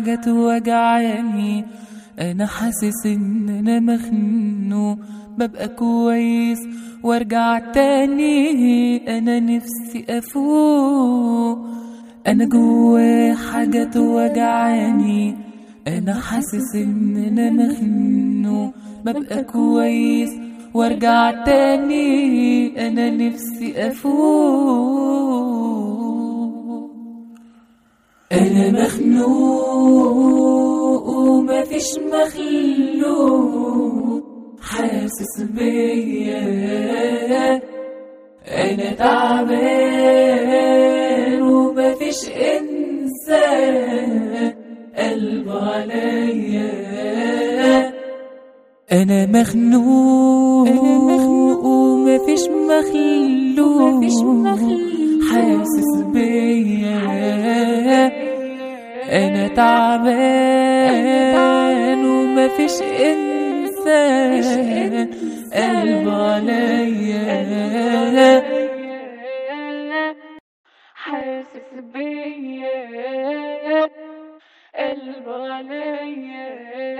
حاجة توجعني انا حاسس ان انا مخنوق ببقى كويس وارجع تاني انا نفسي افوق انا جوا حاجة توجعني انا حاسس ان انا مخنوق ببقى كويس وارجع تاني انا نفسي افوق انا مخنوق ومفيش مخلوق حاسس بيا انا تعبان ومفيش انسان قلب عليا انا مخنوق ومفيش مخلوق حاسس بيا انا تعبان ومفيش انسان قلب عليا حاسس بيا قلب عليا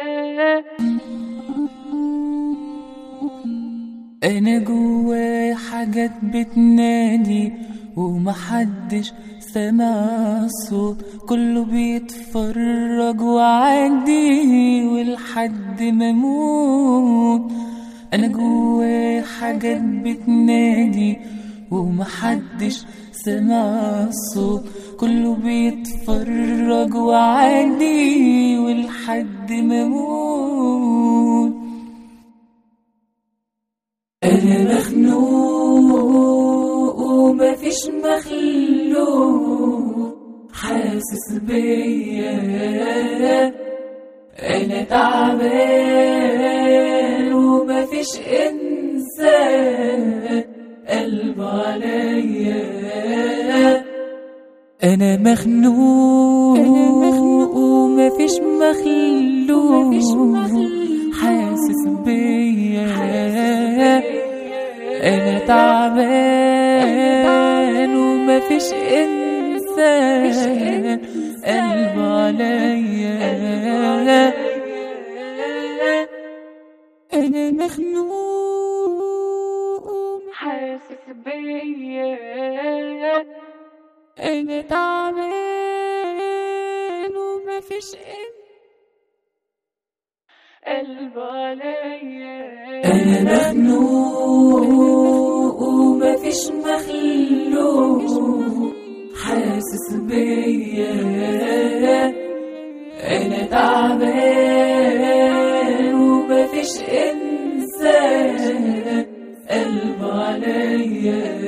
انا جواي حاجات بتنادي ومحدش سمع الصوت كله بيتفرج وعدي ولحد ما اموت انا جواي حاجات بتنادي ومحدش سمع الصوت كله بيتفرج وعدي ولحد ما اموت انا مخنوق ومفيش مخلوق حاسس بيا انا تعبان ومفيش انسان قلب عليا انا مخنوق ومفيش مخلوق حاسس بيا انا تعبان ومفيش انسان قلب عليا انا مخنوق حاسس بيا انا تعبان ومفيش انسان قلب عليا أنا مخنوق ومفيش مخلوق حاسس بيا أنا تعبان ومفيش إنسان قلب عليا